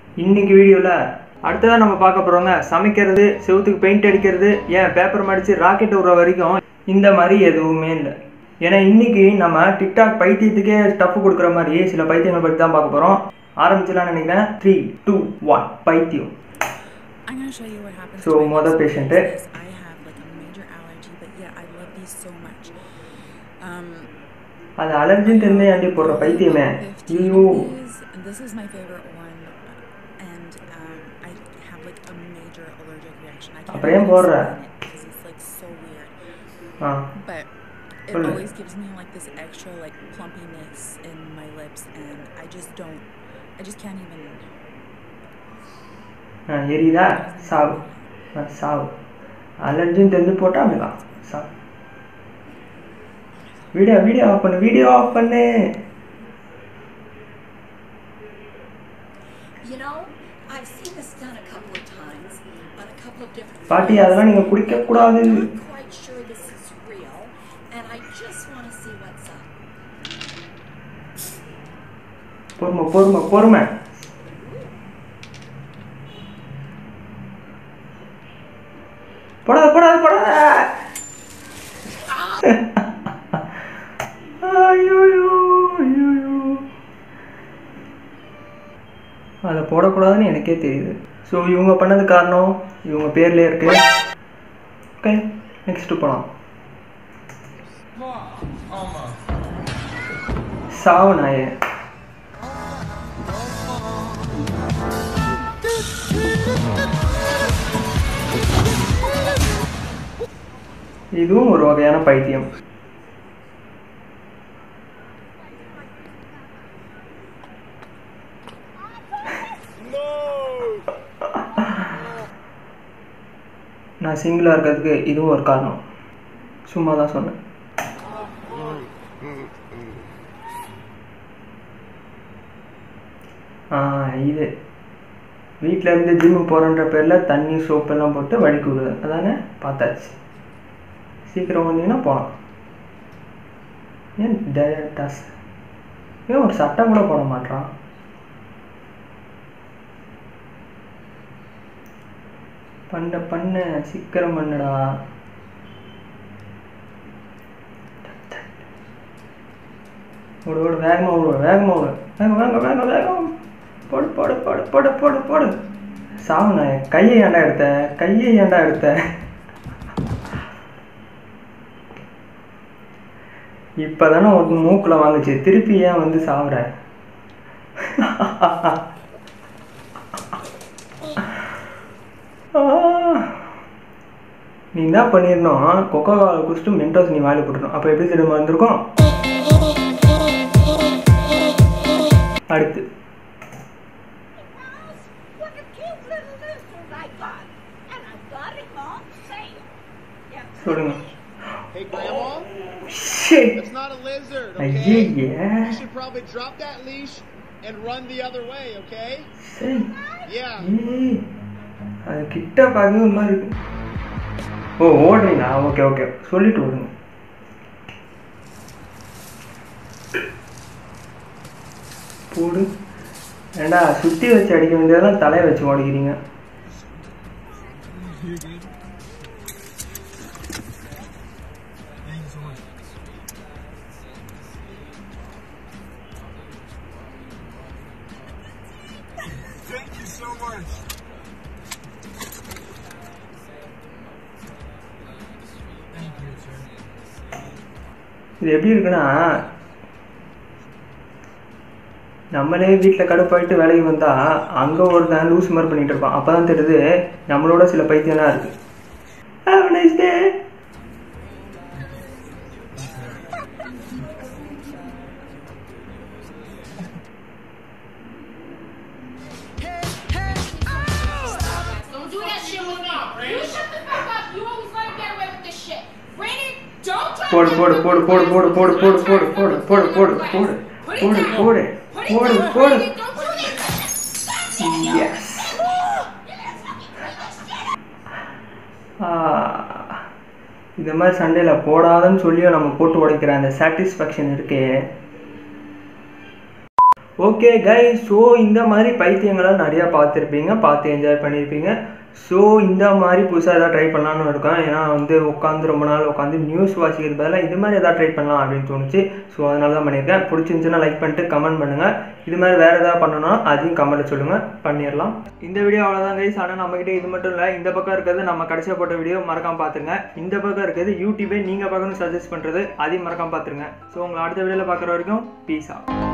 இன்னைக்கு வீடியோவில் அடுத்ததாக நம்ம பார்க்க போகிறோங்க சமைக்கிறது செவுத்துக்கு பெயிண்ட் அடிக்கிறது ஏன் பேப்பர் மடித்து ராக்கெட் விடுற வரைக்கும் இந்த மாதிரி எதுவுமே இல்லை ஏன்னா இன்னைக்கு நம்ம டிக்டாக் பைத்தியத்துக்கே ஸ்டஃப் கொடுக்குற மாதிரி சில பைத்தியங்கள் பற்றி தான் பார்க்க போகிறோம் ஆரம்பிச்சலாம்னு நினைக்கிறேன் த்ரீ டூ ஒன் பைத்தியம் I'm gonna show you what happens. So, when I mother use patient, this. eh? I have like a major allergy, but yet I love these so much. Um, அது அலர்ஜின்னு தெரிஞ்சே aunty போடுற பைத்தியமே 15 ஐயோ of these, and this is my favorite one, and um, I have like a major allergic reaction. I can't அப்புறம் ஏன் even போடுற? explain it because it's like so weird. Ah But it சொல்லு. always gives me like this extra like plumpiness in my lips, and I just don't. I just can't even. ஆ, எரியுதா சாவு ஆ, சாவு அலர்ஜின்னு தெரிஞ்சு போட்டா அப்படிதான் சாவு வீடியோ வீடியோ ஆஃப் பண்ணு video off பண்ணு You know, I've seen this done a couple of times on a couple of different பாட்டி films. அதெல்லாம் நீங்க குடிக்க கூடாது I'm not quite sure this is real, and I just want to see what's up. பொறுமை பொறுமை பொறுமை போடாத போடாத போடாத ஐயோயோ ஐயோயோ அதை போடக்கூடாதுன்னு எனக்கே தெரியுது ஸோ இவங்க பண்ணது காரணம் இவங்க பேர்லேயே இருக்கு ஓகே நெக்ஸ்ட் போகலாம் சாவு நாயே இதுவும் ஒரு வகையான பைத்தியம் நான் சிங்கிளாக இருக்கிறதுக்கு இதுவும் ஒரு காரணம் சும்மா தான் சொன்னேன் ஆ இது வீட்டில் இருந்து ஜிம்மு போகிறன்ற பேரில் தண்ணி சோப் எல்லாம் போட்டு வழிக்கு விடுது அதானே பார்த்தாச்சு சீக்கிரம் வந்தீங்கன்னா போகலாம் ஏன் டஸ் ஏன் ஒரு சட்டை கூட போட மாட்றான் பண்ண பண்ண சீக்கிரம் பண்ணுடா ஓடு ஓடு வேகமாக ஓடு வேகமாக ஓடு வேகம் வேகம் வேகம் வேகம் போடு போடு போடு போடு போடு போடு சாவுண்ணே கையை ஏன்டா எடுத்த கையை ஏன்டா எடுத்த இப்போதானே ஒரு மூக்கில் வாங்குச்சு திருப்பி ஏன் வந்து சாவுற ஆ. நீ என்ன பண்ணிடணும் கொக்கோ கோலா குடிச்சிட்டு மென்டோஸ் நீ வாயில் போட்டுருணும் அப்போ எப்படி தெரியுமா இருந்திருக்கும் அடுத்து What a cute little lizard I got, and I got it all safe. Yeah. சொல்லுங்க Hey, Grandma, Shit. it's not a lizard, ஐயே okay? You should probably drop that leash and run the other way, okay? சரி Yeah. ஏய், அது கிட்ட பார்க்கவே ஒரு மாதிரி இருக்கு ஓ ஓடுறீங்களா ஓகே ஓகே சொல்லிட்டு ஓடுங்க போடு ஏண்டா சுத்தி வச்சு அடிக்க வேண்டியதெல்லாம் தலையை வச்சு ஓடிக்கிறீங்க Thank you so much. Thank you, sir. இது எப்படி இருக்குன்னா நம்மளே வீட்டில் கடுப்பாயிட்டு வேலைக்கு வந்தா அங்கே ஒருத்தன் லூஸ் மாதிரி பண்ணிட்டு இருப்பான் அப்போ தான் தெரியுது நம்மளோட சில பைத்தியம்லாம் இருக்கு Have a nice day. Don't do that shit with me. You shut the fuck up. You always let him get away with this shit. Brandon, don't try போடு to போடு போடு போடு போடு போடு போடு போடு போடு போடு போடு போடு போடு போடு போடு போடு Don't do this. எஸ் இந்த மாதிரி சண்டையில் போடாதன்னு சொல்லியும் நம்ம போட்டு உடைக்கிற அந்த சாட்டிஸ்ஃபேக்ஷன் இருக்கே ஓகே கை ஸோ இந்த மாதிரி பைத்தியங்களை நிறையா பார்த்துருப்பீங்க பார்த்து என்ஜாய் பண்ணியிருப்பீங்க ஸோ இந்த மாதிரி புதுசாக எதாவது ட்ரை பண்ணலான்னு இருக்கேன் ஏன்னா வந்து உட்காந்து ரொம்ப நாள் உட்காந்து நியூஸ் வாசிக்கிறது பதிலாக இது மாதிரி எதாவது ட்ரை பண்ணலாம் அப்படின்னு தோணுச்சு ஸோ அதனால தான் பண்ணியிருக்கேன் பிடிச்சிருந்துச்சுன்னா லைக் பண்ணிட்டு கமெண்ட் பண்ணுங்கள் இது மாதிரி வேறு எதாவது பண்ணணும்னா அதையும் கமெண்ட்டில் சொல்லுங்கள் பண்ணிடலாம் இந்த வீடியோ அவ்வளோதான் கைஸ் ஆனால் நம்மக்கிட்ட இது மட்டும் இல்லை இந்த பக்கம் இருக்கிறது நம்ம கடைசியாக போட்ட வீடியோ மறக்காம பார்த்துருங்க இந்த பக்கம் இருக்கிறது யூடியூபே நீங்கள் பார்க்கணும் சஜஸ்ட் பண்ணுறது அதையும் மறக்காம பார்த்துருங்க ஸோ உங்களை அடுத்த வீடியோவில் பார்க்குற வரைக்கும் பீஸா